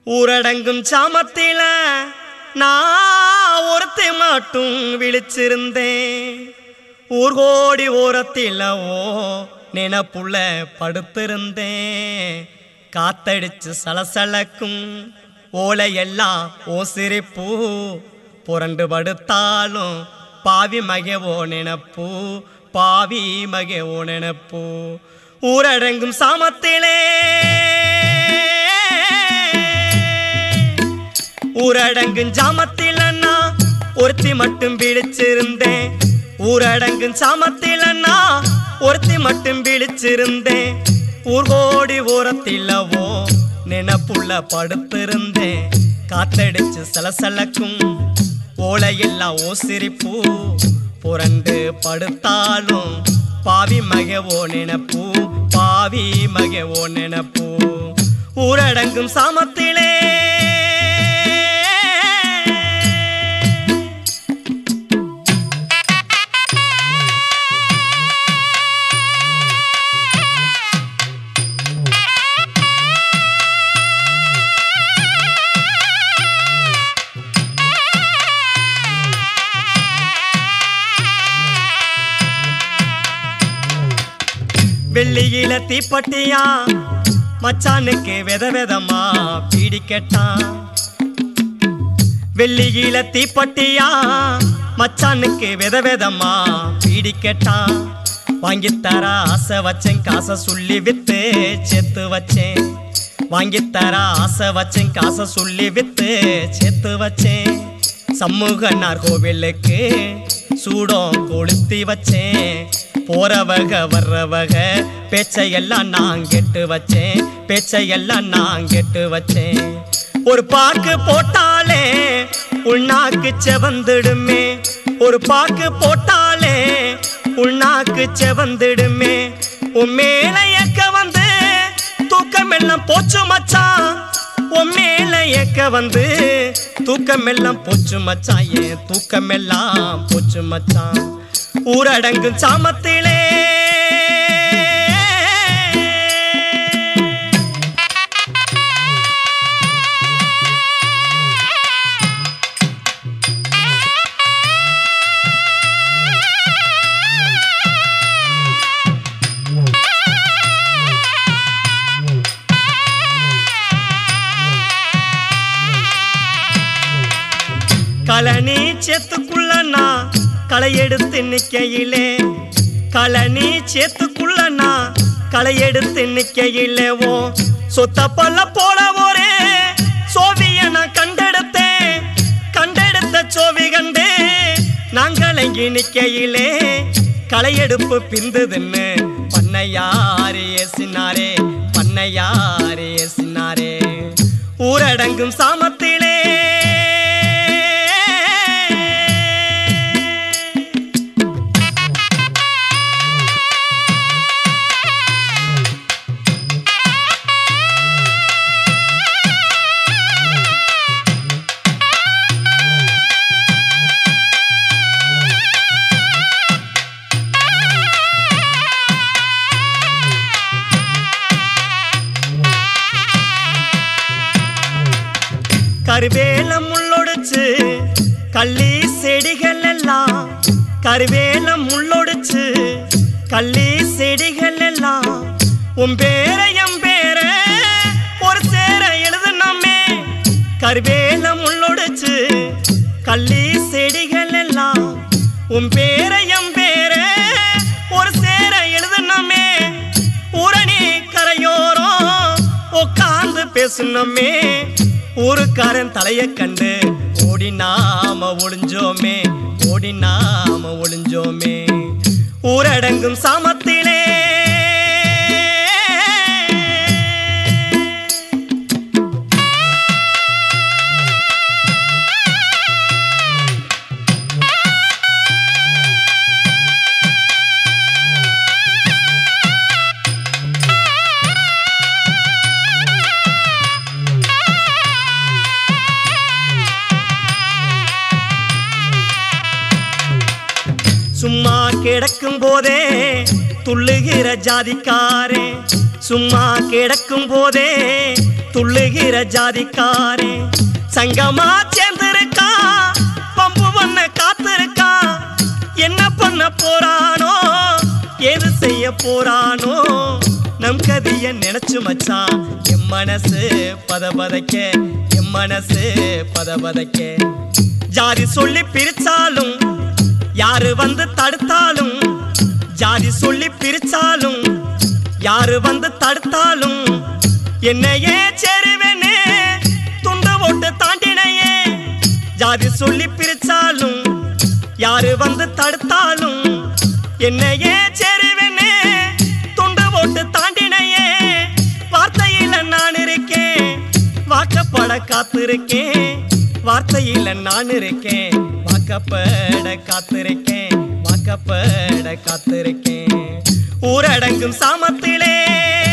ஊரடங்கும் சாமத்தில நான் ஒருத்தி மட்டும் விழிச்சிருந்தேன் ஊர்கோடி ஓரத்தில ஓ நினப்புள்ள படுத்திருந்தேன் காத்தடிச்சு சலசலக்கும் ஓலையெல்லாம் ஓ சிரிப்பு புரண்டு படுத்தாலும் பாவி மகவோ நினப்பு பாவி மகவோ நினப்பு ஊரடங்கும் சாமத்திலே ஊரடங்கும் ஜாமத்தில் அண்ணா ஒருத்தி மட்டும் விழிச்சிருந்தேன் ஊரடங்கும் சாமத்தில் அண்ணா ஒருத்தி மட்டும் விழிச்சிருந்தேன் ஊர்கோடி ஓரத்திலவோ நினப்புள்ள படுத்திருந்தேன் காத்தடிச்சு சலசலக்கும் ஓலையெல்லாம் ஓ சிரிப்பு புரண்டு படுத்தாலும் பாவி மகவோ நினப்பு பாவி மகவோ நினப்பு ஊரடங்கும் சாமத்திலே வெள்ளியில தீப்பட்டியா மச்சானுக்கு வித விதமா பீடிக்கட்டான் வெள்ளியில தீப்பட்டியா மச்சானுக்கு வித விதமா பீடிக்கட்டான் வாங்கித்தர ஆசை வச்சேன் காசை சொல்லி வித்து சேர்த்து வச்சேன் வாங்கித்தர ஆசை வச்சேன் காசை சொல்லி வித்து சேர்த்து வச்சேன் சமூகனார் கோவிலுக்கு சூடம் கொளுத்தி வச்சேன் போறவக வர்றவக பேச்சையெல்லாம் நான் கெட்டு வச்சேன் பேச்சையெல்லாம் நான் கெட்டு வச்சேன் ஒரு பாக்கு போட்டாலே உள்நாக்கு செவந்துடுமே ஒரு பாக்கு போட்டாலே உள்நாக்கு செவந்துடுமே உன் மேல ஏக்க வந்து தூக்கம் எல்லாம் போச்சு மச்சான் உன் மேல ஏக்க வந்து தூக்கம் எல்லாம் போச்சு மச்சான் ஏன் தூக்கம் எல்லாம் போச்சு மச்சான் ஊரடங்கும் சாமத்திலே கழனி சேத்துக்குள்ள நான் களை எடுத்து நிக்கையிலே கழனி சேத்துக்குள்ள நான் களை எடுத்து நிக்கையிலே ஓ சொத்த பல்ல போல ஒரே சோவிய நான் கண்டெடுத்தேன் கண்டெடுத்த சோவி கண்டே நான் கலங்கி நிக்கையிலே களையெடுப்பு பிந்துதுன்னு பண்ணையாரு ஏசினாரே பண்ணையாரு ஏசினாரே ஊரடங்கும் சாமத்திலே கருவேலம் முள்ளொடிச்சு கள்ளி செடிகள் எல்லாம் கருவேலம் முள்ளொடிச்சு கள்ளி செடிகள் எல்லாம் உன் பேர எம் பேர ஒரு சேர எழுதுனமே கருவேலம் முள்ளொடிச்சு கள்ளி செடிகள் எல்லாம் உன் பேர எம் பேர ஒரு சேர எழுதுனமே ஊரணி கரையோரம் உட்கார்ந்து பேசுனமே ஊருக்காரன் தலைய கண்டு ஓடி நாம ஒளிஞ்சோமே ஓடி நாம ஒளிஞ்சோமே ஊரடங்கும் சாமத்திலே சும்மா கிடக்கும் போதே துள்ளுகிற ஜாதிக்காரே சும்மா கிடக்கும் போதே துள்ளுகிற ஜாதிக்காரே சங்கமா சேர்ந்திருக்கா பம்பு பண்ண காத்திருக்கா என்ன பண்ண போறானோ ஏது செய்ய போறானோ நம் கதிய நினைச்சு மச்சான் என் மனசு பதபதைக்க என் மனசு பதபதைக்க ஜாதி சொல்லி பிரிச்சாலும் யாரு வந்து தடுத்தாலும் ஜாதி சொல்லி பிரிச்சாலும் யாரு வந்து தடுத்தாலும் என்னையே செருவனே துண்டு போட்டு தாண்டினையே ஜாதி சொல்லி பிரிச்சாலும் யாரு வந்து தடுத்தாலும் என்னையே செருவனே துண்டு போட்டு தாண்டினையே வார்த்தையில நான் இருக்கேன் வாக்கப்பட காத்திருக்கேன் வார்த்தையில நான் இருக்கேன் வாக்கப்பட காத்திருக்கேன் வாக்கப்பட காத்திருக்கேன் ஊரடங்கும் சாமத்திலே